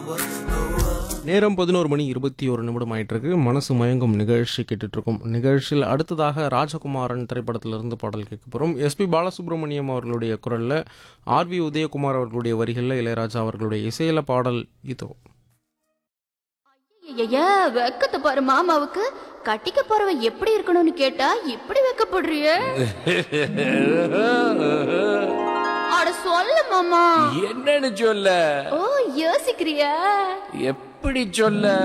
நேரம் பதினோரு மணி இருபத்தி ஒரு நிமிடம் ஆயிட்டு இருக்கு மனசு மயங்கும் நிகழ்ச்சி கேட்டுட்டு இருக்கோம் நிகழ்ச்சியில் அடுத்ததாக ராஜகுமாரன் திரைப்படத்திலிருந்து பாடல் கேட்க போகிறோம் எஸ்பி பாலசுப்ரமணியம் அவர்களுடைய குரலில் ஆர்வி உதயகுமார் அவர்களுடைய வரிகளில் இளையராஜா அவர்களுடைய இசையில பாடல் இதோ ஐய வெக்கத்தை பாரு மாமாவுக்கு கட்டிக்க போறவன் எப்படி இருக்கணும்னு கேட்டா இப்படி வெக்கப்படுறிய அட சொல்ல மாமா என்னன்னு சொல்ல ஓ யோசிக்கிறியா எப்படி சொல்ல